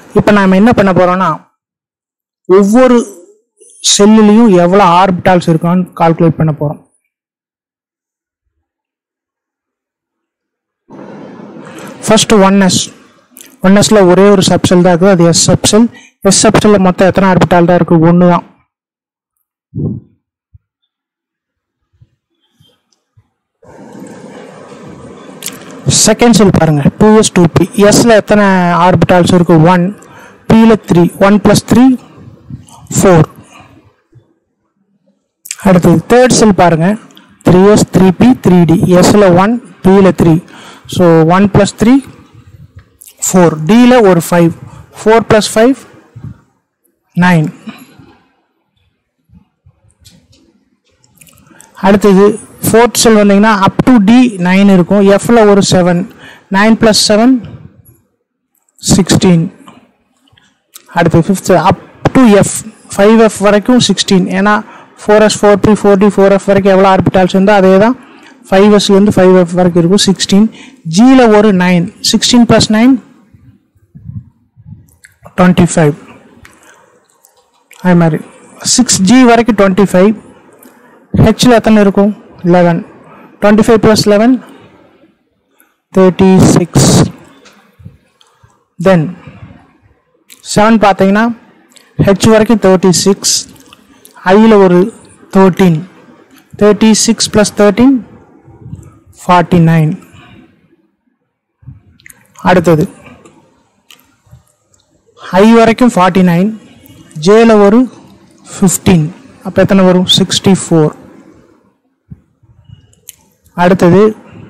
இப்போ நாம என்ன பண்ண போறோம்னா ஒவ்வொரு செல்லுலையும் எவ்வளோ ஆர்பிட்டால்ஸ் இருக்கான்னு கால்குலேட் பண்ண போறோம் ஃபர்ஸ்ட் ஒன் எஸ் ஒன் எஸ்ல ஒரே ஒரு சப்செல் தான் இருக்குது அது எஸ் சப்செல் எஸ் சப்செல்ல மொத்தம் எத்தனை ஆர்பிட்டால் தான் இருக்கு ஒன்று தான் செகண்ட் செல் பாருங்க டூ எஸ் டூ பி எஸ்ல எத்தனை ஆர்பிட்டால்ஸ் இருக்கு ஒன் பியில் three one plus three four அடுத்தது தேர்ட் செல் பாருங்க three S three P three D எஸ்ல ஒன் பியில் three so one plus three four டியில் ஒரு five four plus five nine அடுத்தது ஃபோர்த் செல் வந்தீங்கன்னா அப் டு டி நைன் இருக்கும் எஃப்ல ஒரு seven nine plus seven sixteen அடுத்து fifth up to F five F வரைக்கும் சிக்ஸ்டீன் ஏன்னா four S four P four D four F வரைக்கும் எவ்வளோ ஆர்பிட்டால்ஸ் இருந்தால் அதே தான் ஃபைவ் எஸ்லேருந்து ஃபைவ் எஃப் வரைக்கும் இருக்கும் சிக்ஸ்டீன் ஜியில் ஒரு nine sixteen plus nine twenty five அது மாதிரி சிக்ஸ் ஜி வரைக்கும் டுவெண்ட்டி ஃபைவ் ஹெச்சில் எத்தனை இருக்கும் eleven twenty five plus eleven thirty six then seven பார்த்தீங்கன்னா ஹெச் வரைக்கும் தேர்ட்டி சிக்ஸ் ஐயில் ஒரு thirteen thirty six plus thirteen forty nine அடுத்தது ஐ வரைக்கும் ஃபார்ட்டி நைன் ஜேல ஒரு ஃபிஃப்டீன் அப்போ எத்தனை வரும் சிக்ஸ்டி ஃபோர் அடுத்தது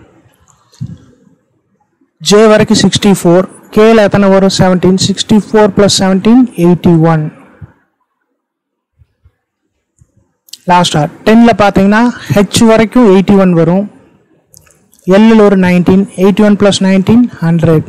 ஜே வரைக்கும் சிக்ஸ்டி ஃபோர் கேல எத்தனை வரும் seventeen sixty four plus seventeen eighty one லாஸ்டா டென்ல பார்த்தீங்கன்னா ஹெச் வரைக்கும் எயிட்டி ஒன் வரும் எல்லில் ஒரு nineteen eighty one plus nineteen hundred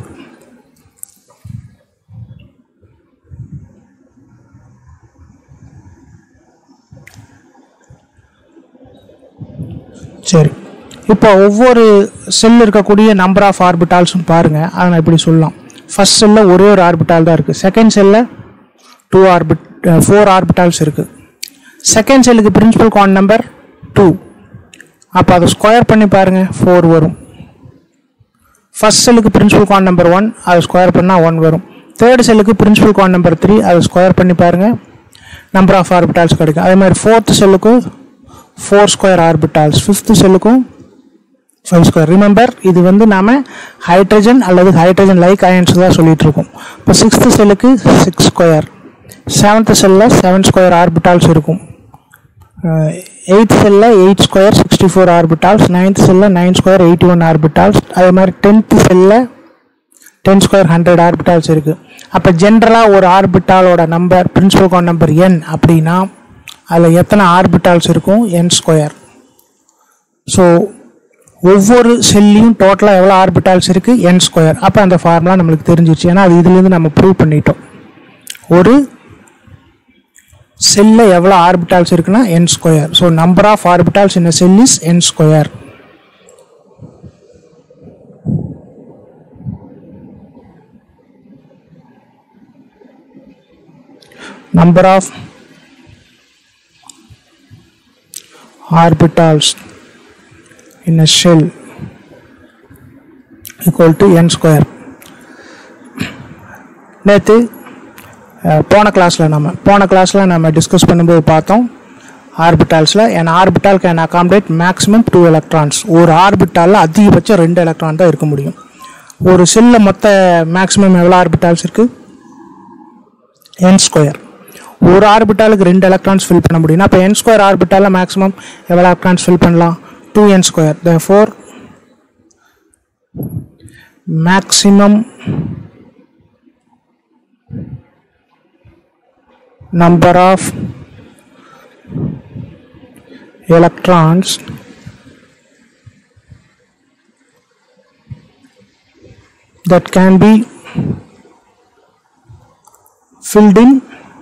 சரி இப்போ ஒவ்வொரு செல் இருக்கக்கூடிய நம்பர் ஆஃப் ஆர்பிட்டால்ஸும் பாருங்க அதை நான் இப்படி சொல்லலாம் ஃபர்ஸ்ட் செல்லில் ஒரே ஒரு ஆர்பிட்டால் தான் இருக்குது செகண்ட் செல்லில் டூ ஆர்பிட் ஃபோர் ஆர்பிட்டால்ஸ் இருக்குது செகண்ட் செல்லுக்கு பிரின்சிபல் கான் நம்பர் டூ அப்போ அதை ஸ்கொயர் பண்ணி பாருங்க ஃபோர் வரும் ஃபர்ஸ்ட் செல்லுக்கு பிரின்சிபல் கான் நம்பர் ஒன் அதை ஸ்கொயர் பண்ணால் ஒன் வரும் தேர்ட் செல்லுக்கு பிரின்சிபல் கான் நம்பர் த்ரீ அதை ஸ்கொயர் பண்ணி பாருங்க நம்பர் ஆஃப் ஆர்பிட்டால்ஸ் கிடைக்கும் அதே மாதிரி ஃபோர்த் செல்லுக்கு ஃபோர் ஸ்கொயர் ஆர்பிட்டால்ஸ் ஃபிஃப்த் செல்லுக்கும் ஃபைவ் ஸ்கொயர் ரிமெம்பர் இது வந்து நாம ஹைட்ரஜன் அல்லது ஹைட்ரஜன் லைக் அயன்ஸ் தான் சொல்லிட்டு இருக்கோம் இப்போ சிக்ஸ்த் செல்லுக்கு சிக்ஸ் ஸ்கொயர் செவன்த் செல்லில் செவன் ஸ்கொயர் ஆர்பிட்டால்ஸ் இருக்கும் எயித் செல்லில் eight square sixty four orbitals ninth செல்லில் nine square eighty one orbitals அதே மாதிரி டென்த் செல்லில் டென் ஸ்கொயர் ஹண்ட்ரட் ஆர்பிட்டால்ஸ் இருக்குது அப்போ ஜென்ரலாக ஒரு ஆர்பிட்டாலோட number principal quantum number N அப்படின்னா அதில் எத்தனை ஆர்பிட்டால்ஸ் இருக்கும் என் ஸ்கொயர் ஸோ ஒவ்வொரு செல்லையும் டோட்டலாக எவ்வளோ ஆர்பிட்டால்ஸ் இருக்குது என் ஸ்கொயர் அப்போ அந்த ஃபார்முலா நம்மளுக்கு தெரிஞ்சிருச்சு ஏன்னா அது இதுலேருந்து நம்ம ப்ரூவ் பண்ணிட்டோம் ஒரு செல்ல எவ்வளோ ஆர்பிட்டால்ஸ் இருக்குன்னா N square so number of orbitals in shell is N square number of orbitals in a shell equal to n square நேற்று அஹ், போன கிளாஸில் நம்ம போன கிளாஸில் நம்ம டிஸ்கஸ் பண்ணும்போது பார்த்தோம் ஆர்பிட்டால்ஸில் an orbital can accommodate maximum two electrons ஒரு ஆர்பிட்டாலில் அதிகபட்சம் ரெண்டு எலக்ட்ரான் தான் இருக்க முடியும் ஒரு செல்லில் மொத்த மேக்ஸிமம் எவ்வளோ ஆர்பிட்டால்ஸ் இருக்குது என் ஸ்கொயர் ஒரு ஆர்பிட்டாலுக்கு ரெண்டு எலக்ட்ரான்ஸ் ஃபில் பண்ண முடியும் அப்போ என் ஸ்கொயர் ஆர்பிட்டாலில் மேக்ஸிமம் எவ்வளோ எலக்ட்ரான்ஸ் ஃபில் பண்ணலாம் two N square the four maximum number of electrons that can be filled in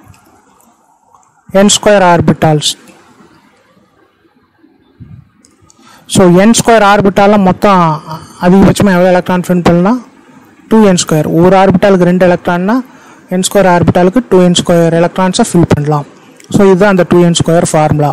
n square orbitals so N square ஆர்பிட்டாலில் மொத்தம் அதிகபட்சமாக எவ்வளோ எலக்ட்ரான் ஃபில் பண்ணலாம் டூ என் ஸ்கொயர் ஒரு ஆர்பிட்டாலுக்கு ரெண்டு எலக்ட்ரான்னா என் ஸ்கொயர் ஆர்பிட்டாலுக்கு டூ என் ஸ்கொயர் எலக்ட்ரான்ஸை ஃபில் பண்ணலாம் ஸோ இதுதான் அந்த டூ என் ஸ்கொயர் ஃபார்முலா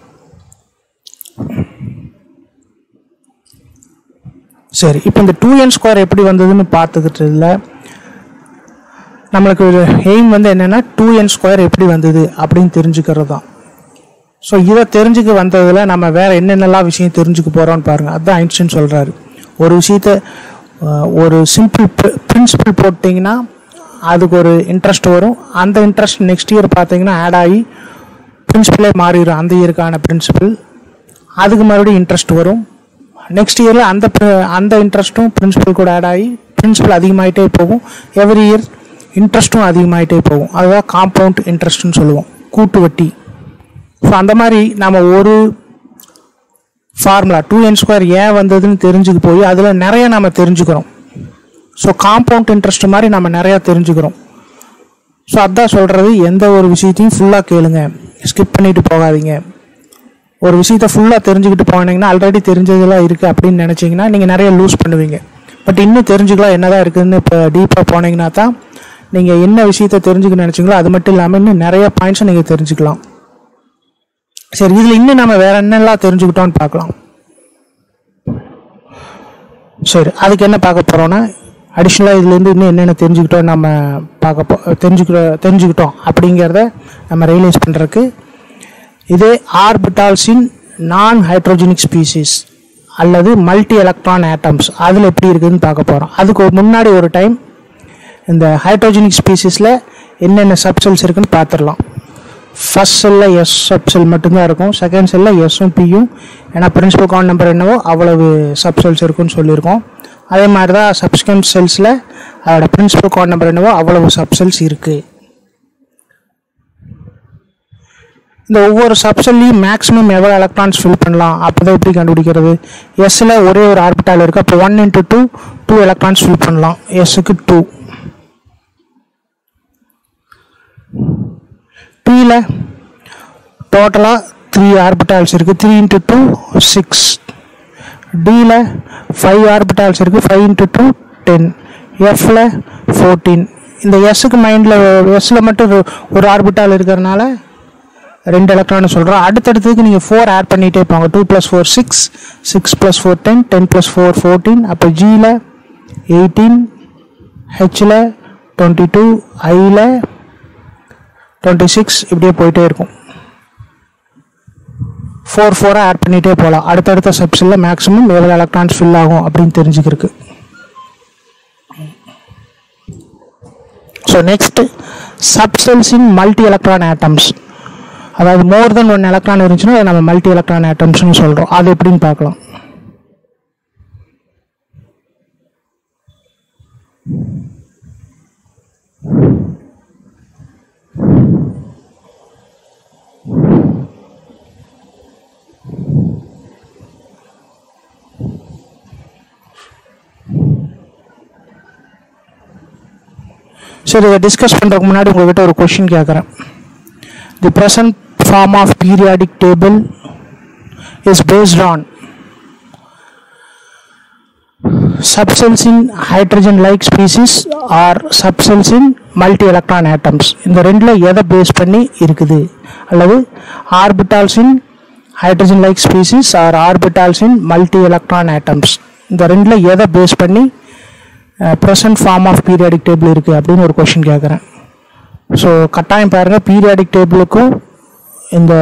சரி இப்போ இந்த டூ என் ஸ்கொயர் எப்படி வந்ததுன்னு பார்த்துக்கிட்டதுல நம்மளுக்கு எய்ம் வந்து என்னென்னா டூ என் ஸ்கொயர் எப்படி வந்தது அப்படின்னு தெரிஞ்சுக்கிறது தான் ஸோ இதை தெரிஞ்சுக்க வந்ததில் நம்ம வேறு என்னென்னலாம் விஷயம் தெரிஞ்சுக்க போகிறோம்னு பாருங்கள் அதுதான் ஐன்ஸ்டைன் சொல்கிறாரு ஒரு விஷயத்த அஹ், ஒரு சிம்பிள் பிரின்சிபல் போட்டிங்கன்னா அதுக்கு ஒரு இன்ட்ரெஸ்ட் வரும் அந்த இன்ட்ரெஸ்ட் நெக்ஸ்ட் இயர் பார்த்தீங்கன்னா ஆட் ஆகி பிரின்சிபலே மாறிடும் அந்த இயருக்கான பிரின்சிபல் அதுக்கு மறுபடியும் இன்ட்ரெஸ்ட் வரும் நெக்ஸ்ட் இயரில் அந்த pri- அந்த இன்ட்ரெஸ்ட்டும் பிரின்சிபல் கூட ஆட் ஆகி பிரின்சிபல் அதிகமாகிட்டே போகும் எவ்ரி இயர் இன்ட்ரெஸ்ட்டும் அதிகமாகிட்டே போகும் அதுதான் காம்பவுண்ட் இன்ட்ரெஸ்ட்னு சொல்லுவோம் கூட்டு வட்டி ஸோ அந்த மாதிரி நம்ம ஒரு ஃபார்முலா டூ என் ஸ்கொயர் ஏன் வந்ததுன்னு தெரிஞ்சுக்க போய் அதில் நிறைய நம்ம தெரிஞ்சுக்கிறோம் ஸோ காம்பவுண்ட் இன்ட்ரெஸ்ட் மாதிரி நம்ம நிறையா தெரிஞ்சுக்கிறோம் ஸோ அதான் சொல்கிறது எந்த ஒரு விஷயத்தையும் ஃபுல்லாக கேளுங்க ஸ்கிப் பண்ணிட்டு போகாதீங்க ஒரு விஷயத்தை ஃபுல்லாக தெரிஞ்சுக்கிட்டு போனீங்கன்னா ஆல்ரெடி தெரிஞ்சதெல்லாம் இருக்குது அப்படின்னு நினச்சிங்கன்னா நீங்கள் நிறைய லூஸ் பண்ணுவீங்க பட் இன்னும் தெரிஞ்சுக்கலாம் என்னதான் இருக்குதுன்னு இப்போ டீப்பாக போனீங்கன்னா தான் நீங்கள் என்ன விஷயத்தை தெரிஞ்சுக்க நினச்சிங்களோ அது மட்டும் இல்லாமல் இன்னும் நிறைய பாயிண்ட்ஸை நீங்கள் தெரிஞ்சுக்கலாம் சரி இதில் இன்னும் நம்ம வேற என்னெல்லாம் தெரிஞ்சுக்கிட்டோம்னு பார்க்கலாம் சரி அதுக்கு என்ன பார்க்க போகிறோன்னா அடிஷ்னலாக இதுலேருந்து இன்னும் என்னென்ன தெரிஞ்சுக்கிட்டோம் நம்ம பார்க்க போ தெரிஞ்சுக்கிற தெரிஞ்சுக்கிட்டோம் அப்படிங்கிறத நம்ம ரியலைஸ் பண்ணுறதுக்கு இது ஆர்பிட்டால்ஸின் நான் ஹைட்ரோஜெனிக் ஸ்பீசிஸ் அல்லது மல்டி எலக்ட்ரான் ஆட்டம்ஸ் அதில் எப்படி இருக்குதுன்னு பார்க்க போகிறோம் அதுக்கு ஒரு முன்னாடி ஒரு டைம் இந்த ஹைட்ரோஜெனிக் ஸ்பீசிஸில் என்னென்ன சப்செல்ஸ் இருக்குன்னு பார்த்துடலாம் ஃபர்ஸ்ட் செல்லில் எஸ் சப்செல் மட்டும்தான் இருக்கும் செகண்ட் செல்லில் எஸ்ஸும் பியும் ஏன்னா பிரின்சிபல் கவுண்ட் நம்பர் என்னவோ அவ்வளவு சப்செல்ஸ் இருக்குன்னு சொல்லியிருக்கோம் அதே மாதிரி தான் சப்ஸ்கண்ட் செல்ஸில் அதோட பிரின்சிபல் கவுண்ட் நம்பர் என்னவோ அவ்வளவு சப்செல்ஸ் இருக்குது இந்த ஒவ்வொரு சப்செல்லையும் மேக்ஸிமம் எவ்வளோ எலக்ட்ரான்ஸ் ஃபில் பண்ணலாம் அப்போ எப்படி கண்டுபிடிக்கிறது எஸ்ஸில் ஒரே ஒரு ஆர்பிட்டால் இருக்குது அப்போ one into two two electrons fill பண்ணலாம் எஸ்ஸுக்கு டூ பியில் டோட்டலாக த்ரீ ஆர்பிட்டால்ஸ் இருக்குது த்ரீ இன்ட்டு டூ சிக்ஸ் டியில் ஃபைவ் ஆர்பிட்டால்ஸ் இருக்குது ஃபைவ் இன்ட்டு டூ டென் எஃப்பில் ஃபோர்டீன் இந்த எஸ்ஸுக்கு மைண்டில் எஸ்ஸில் மட்டும் ஒரு- ஒரு ஆர்பிட்டால் இருக்கிறனால ரெண்டு எலக்ட்ரான் சொல்கிறோம் அடுத்தடுத்ததுக்கு நீங்கள் ஃபோர் ஆட் பண்ணிகிட்டே போங்க two plus four six six plus four ten ten plus four fourteen அப்போ ஜியில் எயிட்டீன் ஹெச்சில் டுவெண்ட்டி டூ ஐயில் டுவெண்ட்டி சிக்ஸ் இப்படியே போயிட்டே இருக்கும் ஃபோர் ஃபோராக ஆட் பண்ணிகிட்டே போகலாம் அடுத்தடுத்த சப்ஸில் மேக்ஸிமம் எவ்வளோ எலக்ட்ரான்ஸ் ஃபில் ஆகும் அப்படின்னு தெரிஞ்சுக்கிறதுக்கு so next subshells in multi electron atoms அதாவது மோர் தென் ஒன் எலக்ட்ரான் இருந்துச்சுன்னா அதை நம்ம மல்டி எலக்ட்ரான் ஆட்டம்ஸ்னு சொல்கிறோம் அது எப்படின்னு பார்க்கலாம் சரி இதை டிஸ்கஸ் பண்ணுறதுக்கு முன்னாடி உங்ககிட்ட ஒரு கொஷின் கேட்குறேன் the present form of periodic table is based on subcells in hydrogen like species or subcells in multi electron atoms இந்த ரெண்டில் எதை பேஸ் பண்ணி இருக்குது அல்லது orbitals in hydrogen like species or orbitals in multi electron atoms இந்த ரெண்டில் எதை base பண்ணி present form of periodic table இருக்குது அப்படின்னு ஒரு கொஷின் கேட்குறேன் ஸோ கட்டாயம் பாருங்கள் பீரியாடிக் டேபிளுக்கும் இந்த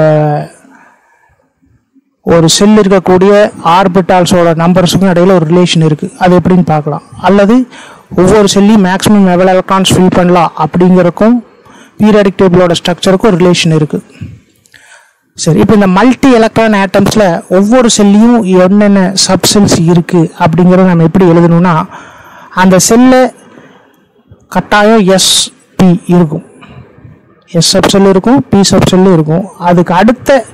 ஒரு செல் இருக்கக்கூடிய ஆர்பிட்டால்ஸோட நம்பர்ஸுக்கும் இடையில ஒரு ரிலேஷன் இருக்குது அது எப்படின்னு பார்க்கலாம் அல்லது ஒவ்வொரு செல்லையும் மேக்ஸிமம் எவ்வளோ எலக்ட்ரான்ஸ் ஃபில் பண்ணலாம் அப்படிங்கிறக்கும் பீரியாடிக் டேபிளோட ஸ்ட்ரக்சருக்கும் ஒரு ரிலேஷன் இருக்குது சரி இப்போ இந்த மல்டி எலக்ட்ரான் ஆட்டம்ஸில் ஒவ்வொரு செல்லையும் என்னென்ன சப்செல்ஸ் இருக்குது அப்படிங்கிறத நம்ம எப்படி எழுதணும்னா அந்த செல்லை கட்டாயம் எஸ் பி இருக்கும் எஸ் சப்செல் இருக்கும் பி சப்செல் இருக்கும் அதுக்கு அடுத்த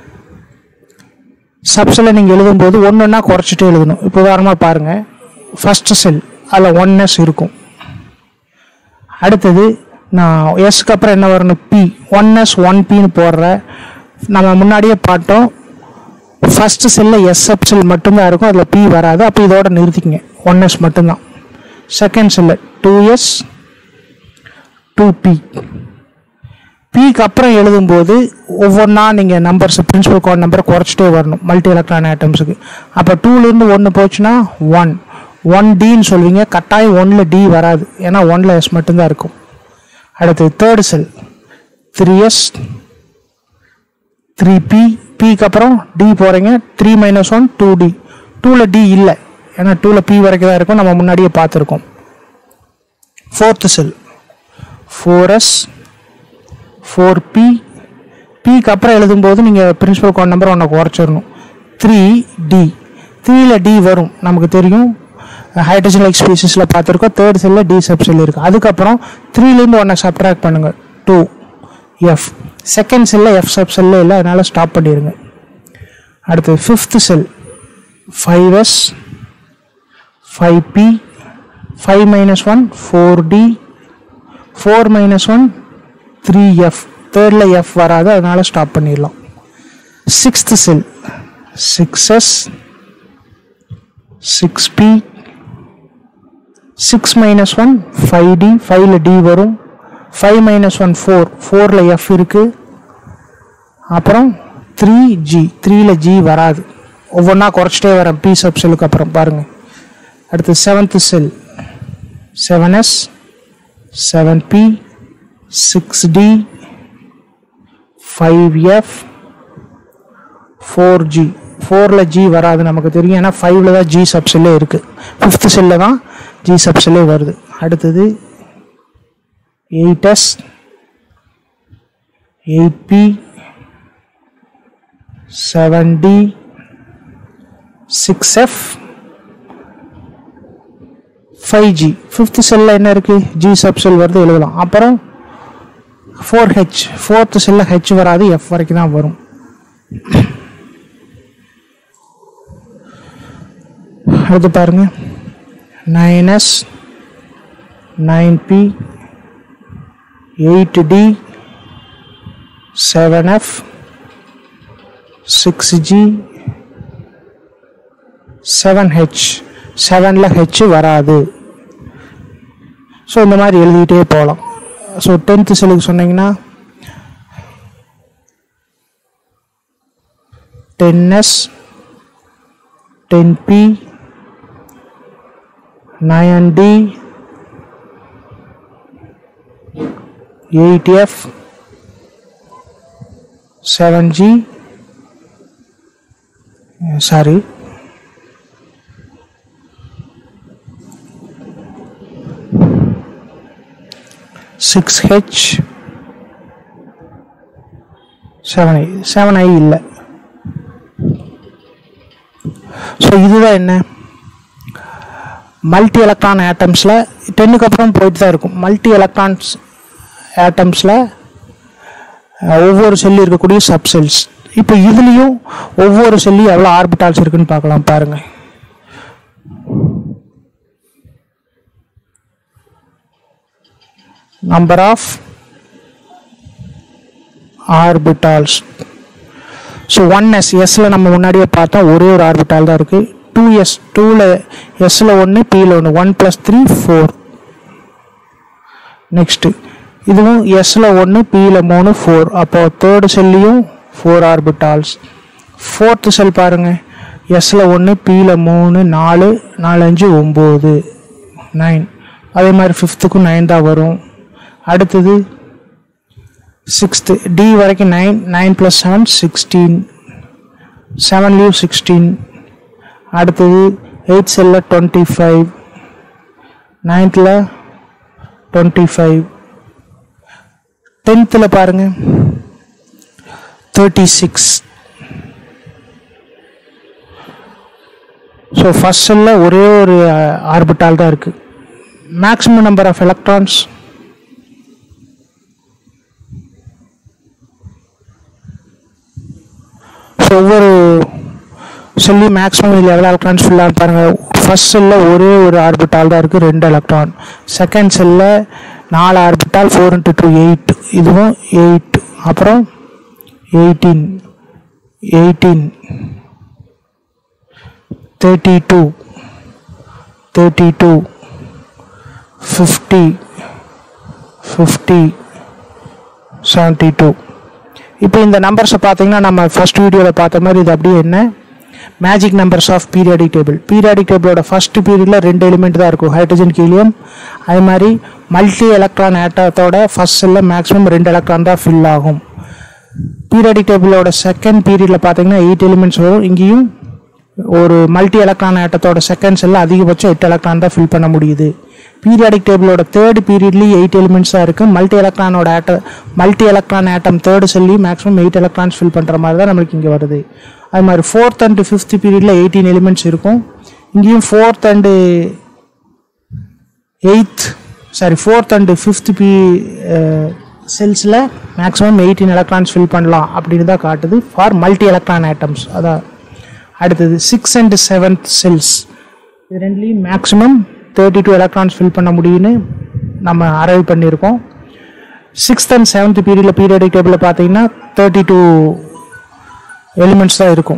சப்ஸில் நீங்கள் எழுதும்போது ஒன்று ஒன்றா குறைச்சிட்டே எழுதணும் இப்போ உதாரணமாக பாருங்கள் ஃபஸ்ட்டு செல் அதில் ஒன் எஸ் இருக்கும் அடுத்தது நான் எஸ்க்கு அப்புறம் என்ன வரணும் பி ஒன் எஸ் ஒன் பின்னு போடுற நம்ம முன்னாடியே பார்த்தோம் ஃபஸ்ட்டு செல்லில் எஸ் சப் செல் மட்டும்தான் இருக்கும் அதில் பி வராது அப்போ இதோட நிறுத்திக்கங்க ஒன் எஸ் மட்டும்தான் second shell two S two p பிக்கு அப்புறம் எழுதும்போது ஒவ்வொன்றா நீங்கள் நம்பர்ஸ் பிரின்சிபல் கோட் நம்பரை குறைச்சிட்டே வரணும் மல்டி எலக்ட்ரான் ஆட்டம்ஸுக்கு அப்போ டூலேருந்து ஒன்று போச்சுன்னா ஒன் ஒன் டின்னு சொல்வீங்க கட்டாயம் ஒன்னில் டி வராது ஏன்னா ஒன்னில் எஸ் மட்டும்தான் இருக்கும் அடுத்து third shell three S three p பிக்கு அப்புறம் டி போகிறீங்க three minus one two d டூவில் டி இல்லை ஏன்னா டூவில் பி வரைக்கும் தான் இருக்கும் நம்ம முன்னாடியே பார்த்துருக்கோம் fourth shell four S four p பிக்கு அப்புறம் எழுதும்போது நீங்கள் பிரின்சிபல் கோட் நம்பர் ஒன்று குறைச்சிடணும் த்ரீ டி த்ரீயில் டி வரும் நமக்கு தெரியும் ஹைட்ரஜன் லைக் ஸ்பீசிஸில் பார்த்துருக்கோம் தேர்ட் செல்லில் டி சப் செல் இருக்குது அதுக்கப்புறம் த்ரீலேருந்து ஒன்றை சப்ட்ராக்ட் பண்ணுங்கள் டூ எஃப் செகண்ட் செல்லில் எஃப் சப் செல்லில் இல்லை அதனால் ஸ்டாப் பண்ணிடுங்க அடுத்து fifth shell five s five p five minus one four D four minus one three f தேர்டில் எஃப் வராது அதனால் ஸ்டாப் பண்ணிடலாம் sixth shell six s six p six minus one five d ஃபைவ்ல டி வரும் five minus one four ஃபோரில் f இருக்குது அப்புறம் three G த்ரீல ஜி வராது ஒவ்வொன்றா குறைச்சிட்டே வரேன் பி சப் செல்லுக்கு அப்புறம் பாருங்கள் அடுத்து seventh shell seven s seven p six d five f four g ஃபோரில் ஜி வராது நமக்கு தெரியும் ஏன்னா ஃபைவ்ல தான் ஜி சப் செல்லே இருக்குது ஃபிஃப்த் செல்லில் தான் ஜி சப் செல்லே வருது அடுத்தது eight s eight p seven d six f five g fifth செல்லில் என்ன இருக்குது ஜி சப் செல் வருது எழுதலாம் அப்புறம் ஃபோர் ஹெச் ஃபோர்த்து செல்லில் ஹெச் வராது எஃப் வரைக்கும் தான் வரும் அடுத்து பாருங்க nine s nine p eight d seven f six g seven h செவனில் ஹெச் வராது ஸோ இந்த மாதிரி எழுதிட்டே போகலாம் ஸோ டென்த்து செல்லுக்கு சொன்னீங்கன்னா ten s ten p nine d eight f seven G sorry six h seven i seven i இல்லை so இதுதான் என்ன மல்டி எலக்ட்ரான் ஆட்டம்ஸில் டென்னுக்கு அப்புறம் போயிட்டு தான் இருக்கும் மல்டி எலக்ட்ரான்ஸ் ஆட்டம்ஸில் ஒவ்வொரு செல்லு இருக்கக்கூடிய சப் செல்ஸ் இப்போ இதுலேயும் ஒவ்வொரு செல்லையும் எவ்வளோ ஆர்பிட்டால்ஸ் இருக்குன்னு பார்க்கலாம் பாருங்கள் number of orbitals so one s எஸ்ஸில் நம்ம முன்னாடியே பார்த்தோம் ஒரே ஒரு ஆர்பிட்டால் தான் இருக்குது டூ எஸ் டூவில் எஸ்ஸில் ஒன்று பியில் ஒன்று one plus three four next இதுவும் எஸ்ஸில் ஒன்று பியில் மூணு ஃபோர் அப்போ தேர்டு செல்லையும் ஃபோர் ஆர்பிட்டால்ஸ் ஃபோர்த்து செல் பாருங்கள் எஸ்ஸில் ஒன்று பியில் மூணு நாலு நாலஞ்சு ஒம்பது நைன் அதே மாதிரி ஃபிஃப்த்துக்கும் நைன் தான் வரும் அடுத்தது சிக்ஸ்த்து டி வரைக்கும் nine nine plus seven sixteen seven leave sixteen அடுத்தது எயிட் செல்லில் டுவெண்ட்டி ஃபைவ் நைன்த்தில் டுவெண்ட்டி ஃபைவ் டென்த்தில் பாருங்கள் தேர்ட்டி சிக்ஸ் ஸோ ஃபஸ்ட் செல்லில் ஒரே ஒரு ஆர்பிட்டால் தான் இருக்குது மேக்ஸிமம் நம்பர் ஆஃப் எலக்ட்ரான்ஸ் ஒவ்வொரு சொல்லி மேக்ஸிமம் இதில் எவ்வளோ எலக்ட்ரான்ஸ் ஃபுல்லாக பாருங்கள் ஃபர்ஸ்ட் செல்லில் ஒரே ஒரு ஆர்பிட்டால் தான் இருக்குது ரெண்டு எலக்ட்ரான் செகண்ட் செல்லில் நாலு orbital four into two eight இதுவும் எயிட் அப்புறம் eighteen eighteen thirty two thirty two fifty fifty seventy two இப்போ இந்த நம்பர்ஸை பார்த்தீங்கன்னா நம்ம ஃபர்ஸ்ட் வீடியோவில் பார்த்த மாதிரி இது அப்படியே என்ன magic numbers of periodic table periodic டேபிளோட ஃபர்ஸ்ட் பீரியடில் ரெண்டு எலிமெண்ட் தான் இருக்கும் ஹைட்ரஜன் ஹீலியம் அதே மாதிரி மல்டி எலக்ட்ரான் ஆட்டத்தோட ஃபர்ஸ்ட் செல்லில் மேக்ஸிமம் ரெண்டு எலக்ட்ரான் தான் ஃபில் ஆகும் பீரியாடிக் டேபிளோட செகண்ட் பீரியடில் பார்த்தீங்கன்னா எயிட் எலிமெண்ட்ஸ் வரும் இங்கேயும் ஒரு மல்டி எலக்ட்ரான் ஆட்டத்தோட செகண்ட் செல்லில் அதிகபட்சம் எட்டு எலக்ட்ரான் தான் ஃபில் பண்ண முடியுது பீரியாடிக் டேபிளோட தேர்ட் பீரியட்லேயும் எயிட் எலிமெண்ட்ஸ் தான் இருக்குது மல்டி எலக்ட்ரானோட ஆட்ட மல்டி எலக்ட்ரான் ஆட்டம் தேர்டு செல்லையும் மேக்ஸிமம் எயிட் எலக்ட்ரான்ஸ் ஃபில் பண்ணுற மாதிரி தான் நம்மளுக்கு இங்கே வருது அது மாதிரி ஃபோர்த் அண்ட் ஃபிஃப்த் பீரியடில் எயிட்டீன் எலிமெண்ட்ஸ் இருக்கும் இங்கேயும் fourth and eighth sorry fourth and fifth p செல்ஸில் மேக்ஸிமம் எயிட்டீன் எலக்ட்ரான்ஸ் ஃபில் பண்ணலாம் அப்படின்னு தான் காட்டுது ஃபார் மல்டி எலக்ட்ரான் ஆட்டம்ஸ் அதான் அடுத்தது சிக்ஸ் அண்ட் செவன்த் செல்ஸ் இது ரெண்டுலேயும் maximum thirty two electrons fill பண்ண முடியும்னு நம்ம அரைவ் பண்ணியிருக்கோம் சிக்ஸ்த் அண்ட் செவன்த் பீரியடில் பீரியடிக் டேபிளில் பார்த்தீங்கன்னா தேர்ட்டி டூ எலிமெண்ட்ஸ் தான் இருக்கும்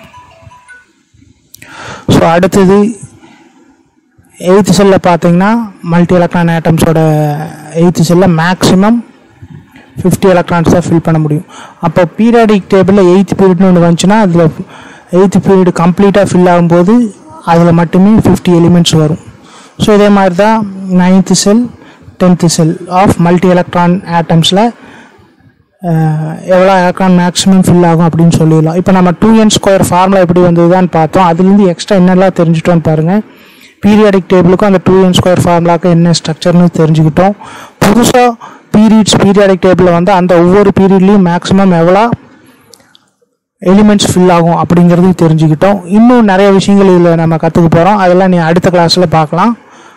ஸோ அடுத்தது எயித்து செல்லில் பார்த்தீங்கன்னா மல்டி எலக்ட்ரான் ஆட்டம்ஸோட எயித்து செல்லில் மேக்ஸிமம் ஃபிஃப்டி எலக்ட்ரான்ஸ் தான் ஃபில் பண்ண முடியும் அப்போ பீரியாடிக் டேபிளில் எயித் பீரியட்னு ஒன்று வந்துச்சுன்னா அதில் எயித்து பீரியட் கம்ப்ளீட்டாக ஃபில் ஆகும்போது அதில் மட்டுமே ஃபிஃப்டி எலிமெண்ட்ஸ் வரும் ஸோ இதே மாதிரி தான் ninth shell tenth shell of multi electron ஆட்டம்ஸில் எவ்வளோ எலக்ட்ரான் மேக்ஸிமம் ஃபில் ஆகும் அப்படின்னு சொல்லிடலாம் இப்போ நம்ம டூ என் ஸ்கொயர் ஃபார்முலா எப்படி வந்ததுதான் பார்த்தோம் அதுலேருந்து எக்ஸ்ட்ரா என்னெல்லாம் தெரிஞ்சுட்டோம்னு பாருங்கள் பீரியாடிக் டேபிளுக்கும் அந்த டூ என் ஸ்கொயர் ஃபார்முலாக்கு என்ன ஸ்ட்ரக்சர்னு தெரிஞ்சுக்கிட்டோம் புதுசாக பீரியட்ஸ் பீரியாடிக் டேபிளில் வந்து அந்த ஒவ்வொரு பீரியட்லேயும் மேக்ஸிமம் எவ்வளோ எலிமெண்ட்ஸ் ஃபில் ஆகும் அப்படிங்கிறது தெரிஞ்சுக்கிட்டோம் இன்னும் நிறைய விஷயங்கள் இதில் நம்ம கற்றுக்க போகிறோம் அதெல்லாம் நீ அடுத்த கிளாஸில் பார்க்கலாம்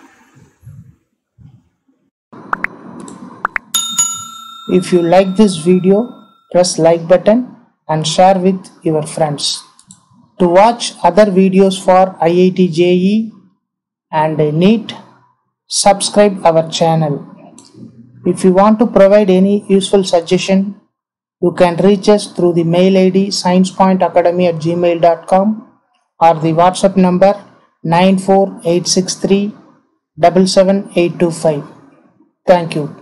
If you like this video, press like button and share with your friends. To watch other videos for IIT JE and NEET, subscribe our channel. If you want to provide any useful suggestion, you can reach us through the mail ID sciencepointacademy at gmail.com or the WhatsApp number 94863 77825. Thank you.